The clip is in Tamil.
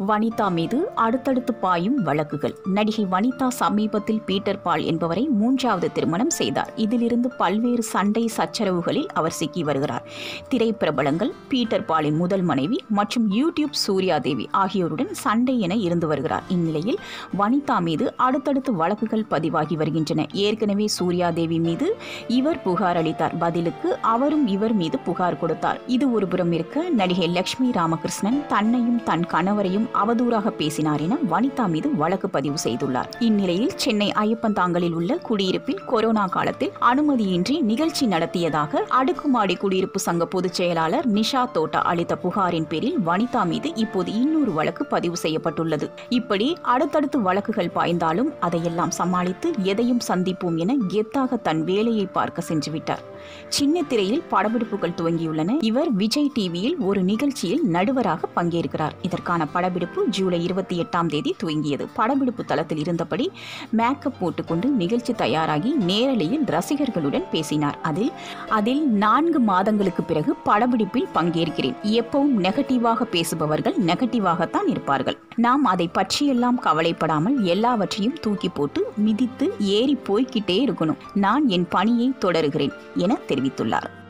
வனிதா மீது அடுத்தடுத்து பாயும் வழக்குகள் நடிகை வனிதா சமீபத்தில் பீட்டர் பால் என்பவரை மூன்றாவது திருமணம் செய்தார் இதிலிருந்து பல்வேறு சண்டை சச்சரவுகளில் அவர் சிக்கி வருகிறார் திரைப்பிரபலங்கள் பீட்டர் பாலின் முதல் மனைவி மற்றும் யூடியூப் சூர்யா தேவி ஆகியோருடன் சண்டை என இருந்து வருகிறார் இந்நிலையில் வனிதா மீது அடுத்தடுத்து வழக்குகள் பதிவாகி வருகின்றன ஏற்கனவே சூர்யா தேவி மீது இவர் புகார் அளித்தார் பதிலுக்கு அவரும் இவர் மீது புகார் கொடுத்தார் இது ஒருபுறம் இருக்க நடிகை லட்சுமி ராமகிருஷ்ணன் தன்னையும் தன் கணவரையும் அவதூறாக பேசினார் என வனிதா மீது வழக்கு பதிவு செய்துள்ளார் இந்நிலையில் சென்னை ஐயப்பந்தாங்கலில் உள்ள குடியிருப்பில் கொரோனா காலத்தில் அனுமதியின்றி நிகழ்ச்சி நடத்தியதாக அடுக்குமாடி குடியிருப்பு சங்க பொதுச் செயலாளர் நிஷா தோட்டா அளித்த புகாரின் பேரில் வனிதா மீது இப்போது இன்னொரு வழக்கு பதிவு செய்யப்பட்டுள்ளது இப்படி அடுத்தடுத்து வழக்குகள் பாய்ந்தாலும் அதையெல்லாம் சமாளித்து எதையும் சந்திப்போம் என கெத்தாக தன் வேலையை பார்க்க சென்றுவிட்டார் சின்ன திரையில் படப்பிடிப்புகள் துவங்கியுள்ளன இவர் விஜய் டிவியில் ஒரு நிகழ்ச்சியில் நடுவராக பங்கேற்கிறார் இதற்கான படப்பிடிப்பு ஜூலை இருபத்தி எட்டாம் தேதி துவங்கியது படப்பிடிப்பு தளத்தில் இருந்தபடி மேக்கப் போட்டுக்கொண்டு நிகழ்ச்சி தயாராகி நேரலையில் ரசிகர்களுடன் பேசினார் அதில் அதில் நான்கு மாதங்களுக்கு பிறகு படப்பிடிப்பில் பங்கேற்கிறேன் எப்பவும் நெகட்டிவாக பேசுபவர்கள் நெகட்டிவாகத்தான் இருப்பார்கள் நாம் அதை பற்றியெல்லாம் கவலைப்படாமல் எல்லாவற்றையும் தூக்கி போட்டு மிதித்து ஏறி போய்க்கிட்டே இருக்கணும் நான் என் பணியை தொடருகிறேன் என தெரிவித்துள்ளார்